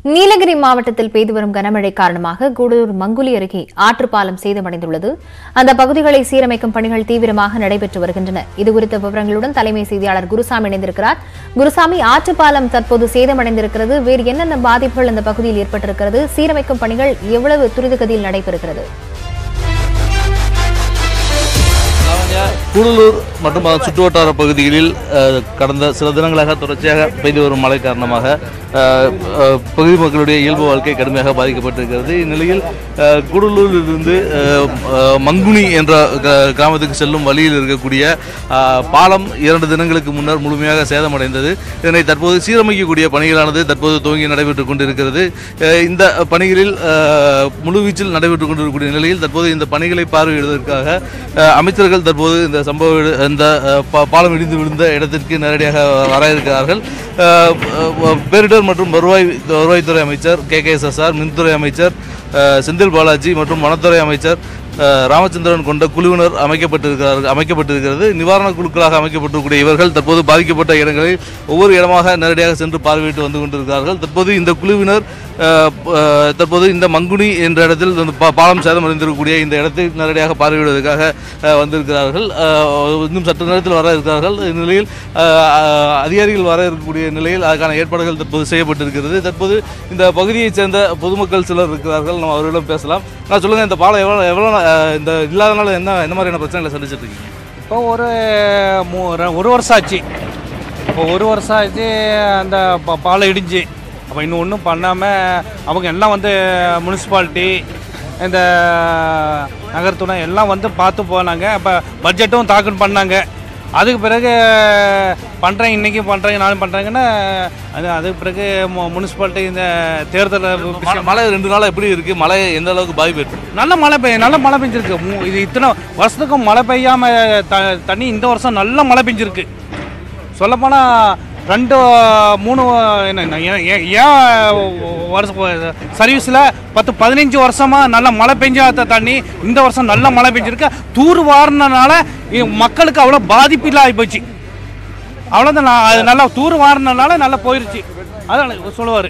நீலகிரி மாவட்டத்தில் பெய்து வரும் கனமழை காரணமாக கூடலூர் மங்குலி அருகே ஆற்றுப்பாலம் சேதமடைந்துள்ளது அந்த பகுதிகளை சீரமைக்கும் பணிகள் தீவிரமாக நடைபெற்று வருகின்றன இதுகுறித்த விவரங்களுடன் தலைமை செய்தியாளர் குருசாமி இணைந்திருக்கிறார் குருசாமி ஆற்றுப்பாலம் தற்போது சேதமடைந்திருக்கிறது வேறு என்னென்ன பாதிப்புகள் அந்த பகுதியில் ஏற்பட்டிருக்கிறது சீரமைக்கும் பணிகள் எவ்வளவு துரிதகதியில் நடைபெறுகிறது லாவண்யா, கூடலூர் மற்றும் அதன் சுற்றுவட்டார பகுதிகளில் அஹ், கடந்த சில தினங்களாக தொடர்ச்சியாக பெய்து வரும் மழை காரணமாக அஹ், அஹ், பகுதி மக்களுடைய இயல்பு வாழ்க்கை கடுமையாக பாதிக்கப்பட்டிருக்கிறது இந்நிலையில் அஹ், கூடலூரிலிருந்து அஹ், அஹ், மங்குனி என்ற க- கிராமத்துக்கு செல்லும் வழியில் இருக்கக்கூடிய அஹ், பாலம் இரண்டு தினங்களுக்கு முன்னர் முழுமையாக சேதமடைந்தது இதனை தற்போது சீரமைக்கக்கூடிய பணிகளானது தற்போது துவங்கி நடைபெற்றுக் கொண்டிருக்கிறது அஹ், இந்த பணிகளில் அஹ், முழுவீச்சில் நடைபெற்றுக் கொண்டிருக்கக்கூடிய நிலையில் தற்போது இந்த பணிகளை பார்வையிடுவதற்காக அஹ், அமைச்சர்கள் தற்போது இந்த சம்பவ இட- இந்த அஹ், பா- பாலம் இடிந்து விழுந்த இடத்திற்கு நேரடியாக வர இருக்கிறார்கள் அஹ், அஹ், பேரிடர் மற்றும் வருவாய் வருவாய்த்துறை அமைச்சர் K K S S R மின்துறை அமைச்சர் அஹ், செந்தில் பாலாஜி மற்றும் வனத்துறை அமைச்சர் அஹ், ராமச்சந்திரன் கொண்ட குழுவினர் அமைக்கப்பட்டிருக்கிறார்கள் அமைக்கப்பட்டிருக்கிறது நிவாரண குழுக்களாக அமைக்கப்பட்டிருக்கக்கூடிய இவர்கள் தற்போது பாதிக்கப்பட்ட இடங்களில் ஒவ்வொரு இடமாக நேரடியாக சென்று பார்வையிட்டு வந்து கொண்டிருக்கிறார்கள் தற்போது இந்த குழுவினர் அஹ், அஹ், தற்போது இந்த மங்குனி என்ற இடத்தில் இந்த பா- பாலம் சேதமடைந்திருக்கக்கூடிய இந்த இடத்தை நேரடியாக பார்வையிடுவதற்காக அஹ், வந்திருக்கிறார்கள் அஹ், இன்னும் சற்று நேரத்தில் வர இருக்கிறார்கள் இந்நிலையில் அஹ், அஹ், அதிகாரிகள் வர இருக்கக்கூடிய நிலையில் அதற்கான ஏற்பாடுகள் தற்போது செய்யப்பட்டிருக்கிறது தற்போது இந்த பகுதியைச் சேர்ந்த பொதுமக்கள் சிலர் இருக்கிறார்கள் நம்ம அவர்களிடம் பேசலாம் நான் சொல்லுங்கள் இந்த பாலம் எவ்வளோ எவ்வளோ அஹ், இந்த இல்லாதனால என்ன என்ன மாதிரியான பிரச்சனைகளை சந்திச்சிட்டு இருக்கீங்க இப்போ ஒரு மூ- ர- ஒரு வருஷம் ஆச்சு இப்போ ஒரு வருஷம் ஆச்சு அந்த ப- பாலம் இடிஞ்சு அப்போ இன்னும் ஒன்றும் பண்ணாமல் அவங்க எல்லாம் வந்து முனிசிபாலிட்டி இந்த நகர்த்துணை எல்லாம் வந்து பார்த்து போனாங்க அப்போ பட்ஜெட்டும் தாக்கல் பண்ணாங்க அதுக்கு பிறகு பண்ணுறேன் இன்றைக்கி பண்ணுறேங்க நானும் பண்ணுறேங்கன்னா அது அதுக்கு பிறகு முனிசிபாலிட்டி இந்த தேர்தல் மழை- மழை ரெண்டு நாளாக எப்படி இருக்குது மழை எந்த அளவுக்கு பாதிப்பு ஏற்படும் நல்ல மழை பெய்யும் நல்ல மழை பெஞ்சிருக்கு மூ- இது இத்தனை வருஷத்துக்கும் மழை பெய்யாம த தண்ணி இந்த வருஷம் நல்ல மழை பெஞ்சிருக்கு சொல்லப்போனால் ரெண்டு மூணு என்ன என்ன, ஏன் ஏன் ஏன் வருஷம் சர்வீஸில் பத்து பதினஞ்சு வருஷமாக நல்ல மழை பெஞ்சாத தண்ணி இந்த வருஷம் நல்ல மழை பெஞ்சிருக்கு தூர் வாரினால மக்களுக்கு அவ்வளோ பாதிப்பு இல்லை ஆகிப்போச்சு அவ்வளோதான் நான் அது நல்லா தூர் வாரினால நல்லா போயிருச்சு அதான் சொல்லுவார்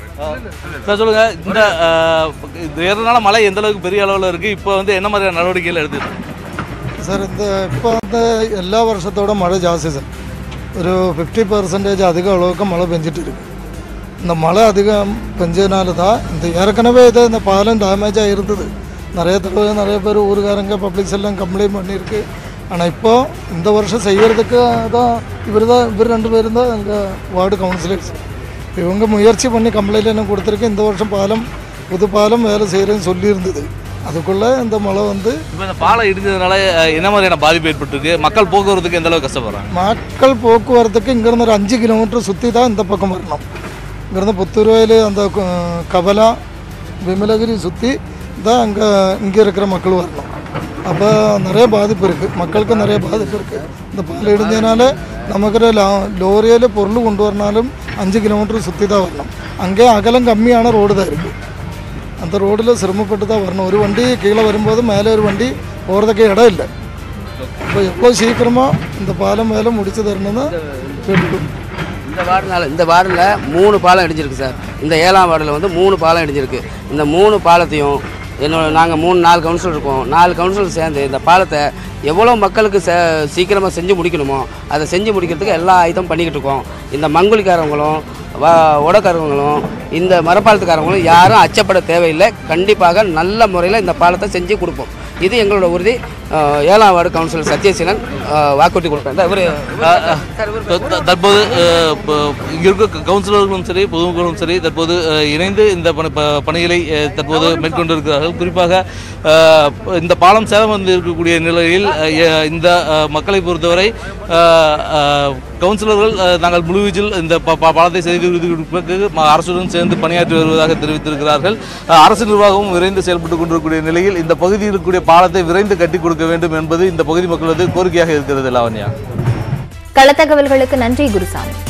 சார் சொல்லுங்க இந்த அஹ், இந்த ஏழு நாள் மழை எந்த அளவுக்கு பெரிய அளவில் இருக்கு இப்போ வந்து என்ன மாதிரியான நடவடிக்கைகள் எடுத்து സർ ഇത് ഇപ്പോൾ வந்து എല്ലാ വർഷത്തോടെ മഴ ஜாஸ்தி சார் ஒரு ஃபிஃப்டி பர்சன்டேஜ் அதிக அளவுக்கு மழை பெஞ்சிட்டு இருக்கு இந்த மழை அதிகம் பெஞ்சதுனால தான் இந்த ஏற்கனவே இது இந்த பாலம் டேமேஜாக இருந்தது நிறைய தடவை நிறைய பேர் ஊருக்காரங்க பப்ளிக்ஸ் எல்லாம் கம்ப்ளைண்ட் பண்ணியிருக்கு ஆனால் இப்போ இந்த வருஷம் செய்யறதுக்கு தான் இவர் தான் இவர் ரெண்டு பேரும் தான் எங்கள் வார்டு கவுன்சிலர்ஸ் இவங்க முயற்சி பண்ணி கம்ப்ளைண்ட் என்ன கொடுத்துருக்கு இந்த வருஷம் பாலம் புது பாலம் வேலை செய்கிறேன்னு சொல்லியிருந்தது அதுக்குள்ளே இந்த மழை வந்து இப்போ இந்த பாலம் இடிஞ்சதுனால அஹ், என்ன மாதிரியான பாதிப்பு ஏற்பட்டிருக்கு மக்கள் போக்குவரத்துக்கு எந்த அளவுக்கு கஷ்டப்படுறாங்க மக்கள் போக்குவரத்துக்கு இங்கேருந்து ஒரு அஞ்சு கிலோமீட்டர் சுற்றி தான் இந்த பக்கம் வரணும் இங்கேருந்து புத்தூர்வாயில் அந்த கு- கபலா விமலகிரி சுற்றி தான் அங்கே இங்கே இருக்கிற மக்கள் வரணும் அப்போ நிறைய பாதிப்பு இருக்குது மக்களுக்கு நிறைய பாதிப்பு இருக்குது இந்த பாலம் இடிஞ்சதுனால நமக்கு ലോറിയിൽ பொருள் கொண்டு வரனாலும் அஞ்சு கிலோமீட்டர் சுற்றி தான் வரணும் அங்கே அகலம் கம்மியான ரோடு தான் இருக்குது அந்த ரோഡിல் சிரமப்பட்டு தான் வரணும் ஒரு வண்டி கீழே வரும்போது மேலே ஒரு வண்டி போகிறதுக்கு இடம் இல்லை இப்போ எவ்வளோ சீக்கிரமாக இந்த பாலம் வேலை முடிச்சு தரணும்னு கேட்டுக்கணும் இந்த வார்டினால இந்த வார்டில் மூணு பாலம் இடிஞ்சிருக்கு சார் இந்த ஏழாம் வார்டில் வந்து மூணு பாலம் இடிஞ்சிருக்கு இந்த மூணு பாலத்தையும் என்னோட நாங்கள் மூணு நாலு கவுன்சிலர் இருக்கோம் நாலு கவுன்சிலர் சேர்ந்து இந்த பாலத்தை எவ்வளோ மக்களுக்கு ச சீக்கிரமாக செஞ்சு முடிக்கணுமோ அதை செஞ்சு முடிக்கிறதுக்கு எல்லா ஐட்டம் பண்ணிக்கிட்டு இருக்கோம் இந்த மங்குலிக்காரவங்களும் வ உடக்காரவங்களும் இந்த மரப்பாலத்துக்காரவங்களும் யாரும் அச்சப்பட தேவையில்லை கண்டிப்பாக நல்ல முறையில் இந்த பாலத்தை செஞ்சு கொடுப்போம் இது எங்களோட உறுதி அஹ், ஏழாம் வார்டு கவுன்சிலர் சத்யசீலன் அஹ், வாக்குறுதி கொடுப்பேன் இவர் த- த- தற்போது அஹ், ப- இங்க இருக்க கவுன்சிலர்களும் சரி பொதுமக்களும் சரி தற்போது அஹ், இணைந்து இந்த பணி ப- பணிகளை அஹ், தற்போது மேற்கொண்டிருக்கிறார்கள் குறிப்பாக அஹ், இந்த பாலம் சேதம் வந்து இருக்கக்கூடிய நிலையில் அஹ், எ- இந்த அஹ், மக்களை பொறுத்தவரை அஹ், அஹ், கவுன்சிலர்கள் அஹ், நாங்கள் முழுவீச்சில் இந்த ப- ப- பாலத்தை செய்து கொடுப்பதற்கு ம- அரசுடன் சேர்ந்து பணியாற்றி வருவதாக தெரிவித்திருக்கிறார்கள் அஹ், அரசு நிர்வாகமும் விரைந்து செயல்பட்டு கொண்டிருக்கக்கூடிய நிலையில் இந்த பகுதியில் இருக்கக்கூடிய பாலத்தை விரைந்து கட்டி கொடுக்க வேண்டும் என்பது இந்த பகுதி மக்களது கோரிக்கையாக இருக்கிறது லாவண்யா களத்தகவல்களுக்கு நன்றி குருசாமி